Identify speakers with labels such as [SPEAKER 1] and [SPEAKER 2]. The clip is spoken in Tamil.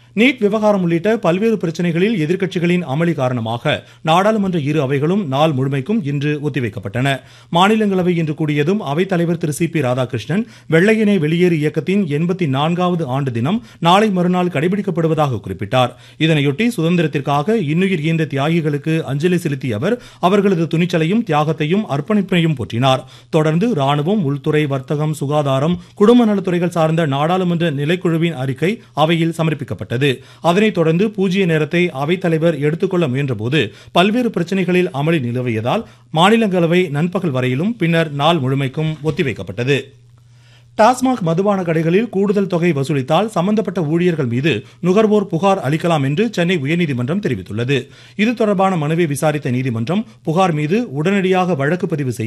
[SPEAKER 1] நீட் விவகாரம் உள்ளிட்ட பல்வேறு பிரச்சனைகளில் எதிர்க்கட்சிகளின் அமளி காரணமாக நாடாளுமன்ற இரு அவைகளும் நாள் முழுமைக்கும் இன்று ஒத்திவைக்கப்பட்டன மாநிலங்களவை இன்று கூடியதும் அவைத்தலைவர் திரு சி பி ராதாகிருஷ்ணன் வெள்ளையனே வெளியேறு இயக்கத்தின் எண்பத்தி நான்காவது ஆண்டு தினம் நாளை மறுநாள் கடைபிடிக்கப்படுவதாக குறிப்பிட்டார் இதனையொட்டி சுதந்திரத்திற்காக இன்னுயிர் ஈந்த தியாகிகளுக்கு அஞ்சலி செலுத்திய அவர் அவர்களது துணிச்சலையும் தியாகத்தையும் அர்ப்பணிப்பையும் போற்றினார் தொடர்ந்து ராணுவம் உள்துறை வர்த்தகம் சுகாதாரம் குடும்ப நலத்துறைகள் சார்ந்த நாடாளுமன்ற நிலைக்குழுவின் அறிக்கை அவையில் சமர்ப்பிக்கப்பட்டது அதனைத் தொடர்ந்து பூஜ்ய நேரத்தை அவைத்தலைவர் எடுத்துக்கொள்ள முயன்றபோது பல்வேறு பிரச்சனைகளில் அமளி நிலவியதால் மாநிலங்களவை நண்பகல் வரையிலும் பின்னர் நாள் முழுமைக்கும் ஒத்திவைக்கப்பட்டது டாஸ்மாக் மதுபான கடைகளில் கூடுதல் தொகை வசூலித்தால் சம்பந்தப்பட்ட ஊழியர்கள் மீது நுகர்வோர் புகார் அளிக்கலாம் என்று சென்னை உயர்நீதிமன்றம் தெரிவித்துள்ளது இது தொடர்பான மனுவை விசாரித்த நீதிமன்றம் புகார் மீது உடனடியாக வழக்கு பதிவு செய்ய